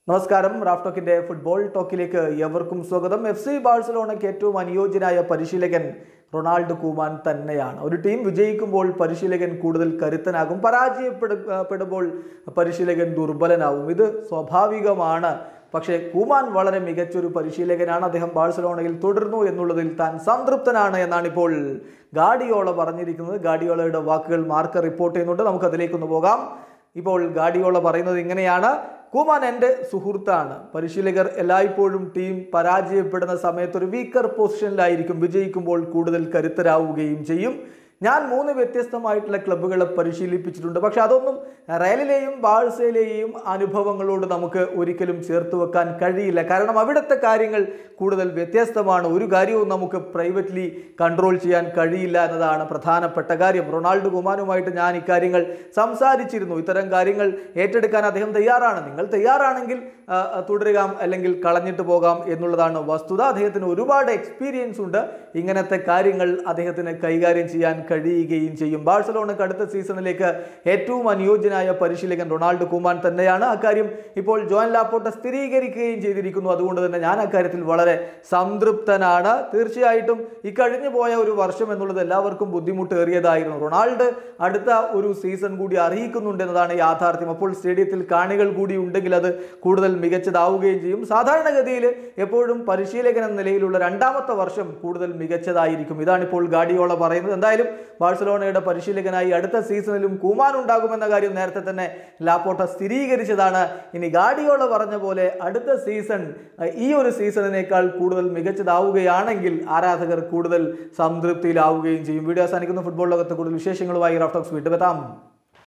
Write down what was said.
നമസ്കാരം Raf ടോക്കിന്റെ football ടോക്കിലേക്ക് എവർക്കും സ്വാഗതം F C ബാഴ്സലോണയ്ക്ക് ഏറ്റവും അനുയോജ്യനായ പരിശീലകൻ റൊണാൾഡോ കൂമാൻ തന്നെയാണ് ഒരു ടീം വിജയിക്കുമ്പോൾ പരിശീലകൻ കൂടുതൽ കരുത്തനാകും പരാജയപ്പെടുമ്പോൾ പരിശീലകൻ ദുർബലനാവും ഇത് സ്വാഭാവികമാണ് പക്ഷേ കൂമാൻ വളരെ മികച്ചൊരു പരിശീലകനാണ് അദ്ദേഹം ബാഴ്സലോണയിൽ തുടർന്നു എന്നുള്ളതിൽ താൻ സംതൃപ്തനാണ് എന്നാണ് ഇപ്പോൾ ഗാഡിയോള പറഞ്ഞിരിക്കുന്നത് ഗാഡിയോളയുടെ വാക്കുകൾ മാർക്ക് റിപ്പോർട്ട് ചെയ്യുന്നുണ്ട് നമുക്ക് അതിലേക്കൊന്ന് പോകാം ഇപ്പോൾ ഗാഡിയോള പറയുന്നത് ഇങ്ങനെയാണ് കുമാൻ എൻ്റെ സുഹൃത്താണ് പരിശീലകർ എല്ലായ്പ്പോഴും ടീം പരാജയപ്പെടുന്ന സമയത്ത് ഒരു വീക്കർ പൊസിഷനിലായിരിക്കും വിജയിക്കുമ്പോൾ കൂടുതൽ കരുത്തരാവുകയും ചെയ്യും ഞാൻ മൂന്ന് വ്യത്യസ്തമായിട്ടുള്ള ക്ലബ്ബുകളെ പരിശീലിപ്പിച്ചിട്ടുണ്ട് പക്ഷെ അതൊന്നും റയലിലെയും ബാഴ്സയിലെയും അനുഭവങ്ങളോട് നമുക്ക് ഒരിക്കലും ചേർത്ത് വെക്കാൻ കഴിയില്ല കാരണം അവിടുത്തെ കാര്യങ്ങൾ കൂടുതൽ വ്യത്യസ്തമാണ് ഒരു കാര്യവും നമുക്ക് പ്രൈവറ്റ്ലി കൺട്രോൾ ചെയ്യാൻ കഴിയില്ല എന്നതാണ് പ്രധാനപ്പെട്ട കാര്യം റൊണാൾഡോ കുമാനുമായിട്ട് ഞാൻ ഇക്കാര്യങ്ങൾ സംസാരിച്ചിരുന്നു ഇത്തരം കാര്യങ്ങൾ ഏറ്റെടുക്കാൻ അദ്ദേഹം തയ്യാറാണ് നിങ്ങൾ തയ്യാറാണെങ്കിൽ ആ, തുടരുക അല്ലെങ്കിൽ കളഞ്ഞിട്ട് പോകാം എന്നുള്ളതാണ് വസ്തുത അദ്ദേഹത്തിന് ഒരുപാട് എക്സ്പീരിയൻസ് ഉണ്ട് ഇങ്ങനത്തെ കാര്യങ്ങൾ അദ്ദേഹത്തിന് കൈകാര്യം ചെയ്യാൻ കഴിയുകയും ചെയ്യും ബാഴ്സലോണക്ക് അടുത്ത സീസണിലേക്ക് ഏറ്റവും അനുയോജ്യനായ പരിശീലകൻ റൊണാൾഡോ കുമാൻ തന്നെയാണ് അക്കാര്യം ഇപ്പോൾ ജോൻ ലാപ്പോട്ട സ്ഥിരീകരിക്കുകയും ചെയ്തിരിക്കുന്നു അതുകൊണ്ട് തന്നെ ഞാൻ അക്കാര്യത്തിൽ വളരെ സംതൃപ്തനാണ് തീർച്ചയായിട്ടും ഈ കഴിഞ്ഞു പോയ ഒരു വർഷം എന്നുള്ളത് എല്ലാവർക്കും ബുദ്ധിമുട്ടേറിയതായിരുന്നു റൊണാൾഡോ അടുത്ത ഒരു സീസൺ കൂടി അർഹിക്കുന്നുണ്ട് എന്നതാണ് യാഥാർത്ഥ്യം അപ്പോൾ സ്റ്റേഡിയത്തിൽ കാണികൾ കൂടി ഉണ്ടെങ്കിൽ അത് കൂടുതൽ മികച്ചതാവുകയും ചെയ്യും സാധാരണഗതിയിൽ എപ്പോഴും പരിശീലകൻ എന്ന നിലയിലുള്ള രണ്ടാമത്തെ വർഷം കൂടുതൽ മികച്ചതായിരിക്കും ഇതാണ് ഇപ്പോൾ ഗാഡിയോള പറയുന്നത് എന്തായാലും ബാഴ്സലോണയുടെ പരിശീലകനായി അടുത്ത സീസണിലും കൂമാൻ ഉണ്ടാകുമെന്ന കാര്യം നേരത്തെ തന്നെ ലാപ്പോട്ട സ്ഥിരീകരിച്ചതാണ് ഇനി ഗാഡിയോള പറഞ്ഞ പോലെ അടുത്ത സീസൺ അഹ്, ഈ ഒരു സീസണിനേക്കാൾ കൂടുതൽ മികച്ചതാവുകയാണെങ്കിൽ ആരാധകർ കൂടുതൽ സംതൃപ്തിയിലാവുകയും ചെയ്യും വീഡിയോ അവസാനിക്കുന്ന ഫുട്ബോൾ ലോകത്ത് കൂടുതൽ വിശേഷങ്ങളുമായി റഫ്റ്റോക്സ് വീണ്ടും എത്താം